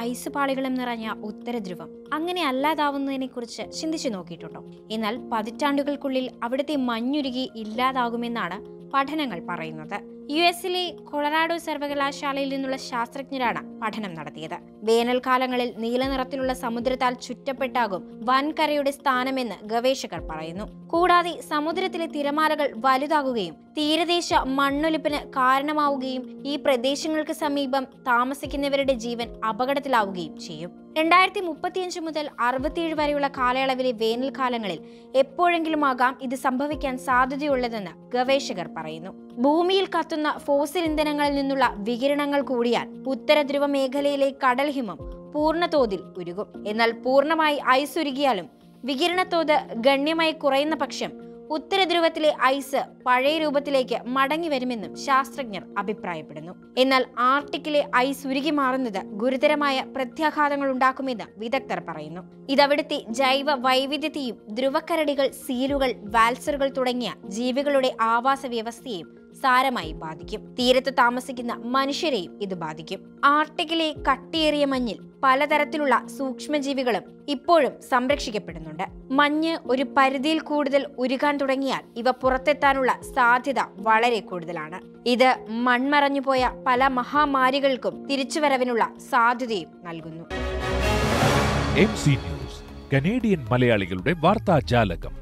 ice പാളികളും നിറഞ്ഞ ഉത്തരധ്രുവം അങ്ങനെ അല്ലാതാവുന്നതിനെ കുറിച്ച് ചിന്തിച്ചു നോക്കിയിട്ടുണ്ടോ എന്നാൽ പതിറ്റാണ്ടുകൾക്കുള്ളിൽ അവിടുത്തെ മഞ്ഞുരുകി ഇല്ലാതാകുമെന്നാണ് പഠനങ്ങൾ പറയുന്നത് യു എസിലെ കൊളറാഡോ സർവകലാശാലയിൽ നിന്നുള്ള ശാസ്ത്രജ്ഞരാണ് പഠനം നടത്തിയത് വേനൽക്കാലങ്ങളിൽ നീലനിറത്തിലുള്ള സമുദ്രത്താൽ ചുറ്റപ്പെട്ടാകും വൻകരയുടെ സ്ഥാനമെന്ന് ഗവേഷകർ പറയുന്നു കൂടാതെ സമുദ്രത്തിലെ തിരമാലകൾ വലുതാകുകയും തീരദേശ മണ്ണൊലിപ്പിന് കാരണമാവുകയും ഈ പ്രദേശങ്ങൾക്ക് സമീപം താമസിക്കുന്നവരുടെ ജീവൻ അപകടത്തിലാവുകയും ചെയ്യും രണ്ടായിരത്തി മുപ്പത്തിയഞ്ച് മുതൽ അറുപത്തിയേഴ് വരെയുള്ള കാലയളവിലെ വേനൽക്കാലങ്ങളിൽ എപ്പോഴെങ്കിലും ആകാം ഇത് സംഭവിക്കാൻ സാധ്യതയുള്ളതെന്ന് ഗവേഷകർ പറയുന്നു ഭൂമിയിൽ കത്തുന്ന ഫോസിൽ ഇന്ധനങ്ങളിൽ നിന്നുള്ള വികിരണങ്ങൾ കൂടിയാൽ ഉത്തര ധ്രുവ മേഖലയിലെ കടൽ ഹിമം പൂർണ്ണതോതിൽ ഉരുകും എന്നാൽ പൂർണ്ണമായി ഐസ് ഉരുകിയാലും വികിരണത്തോത് ഗണ്യമായി കുറയുന്ന പക്ഷം ഉത്തര ധ്രുവത്തിലെ ഐസ് പഴയ രൂപത്തിലേക്ക് മടങ്ങി വരുമെന്നും ശാസ്ത്രജ്ഞർ അഭിപ്രായപ്പെടുന്നു എന്നാൽ ആർട്ടിക്കിലെ ഐസ് ഉരുകി മാറുന്നത് ഗുരുതരമായ പ്രത്യാഘാതങ്ങൾ ഉണ്ടാക്കുമെന്ന് വിദഗ്ധർ പറയുന്നു ഇതവിടുത്തെ ജൈവ വൈവിധ്യത്തെയും ധ്രുവക്കരടികൾ സീലുകൾ വാൽസറുകൾ തുടങ്ങിയ ജീവികളുടെ ആവാസ വ്യവസ്ഥയെയും സാരമായി ബാധിക്കും തീരത്ത് താമസിക്കുന്ന മനുഷ്യരെയും ഇത് ബാധിക്കും ആർട്ടിക്കിലെ കട്ടിയേറിയ മഞ്ഞിൽ പലതരത്തിലുള്ള സൂക്ഷ്മജീവികളും ഇപ്പോഴും സംരക്ഷിക്കപ്പെടുന്നുണ്ട് മഞ്ഞ് ഒരു പരിധിയിൽ കൂടുതൽ ഉരുകാൻ തുടങ്ങിയാൽ ഇവ പുറത്തെത്താനുള്ള സാധ്യത വളരെ കൂടുതലാണ് ഇത് മൺമറഞ്ഞുപോയ പല മഹാമാരികൾക്കും തിരിച്ചുവരവിനുള്ള സാധ്യതയും നൽകുന്നു എം സി ന്യൂസ് കനേഡിയൻ മലയാളികളുടെ വാർത്താജാലകം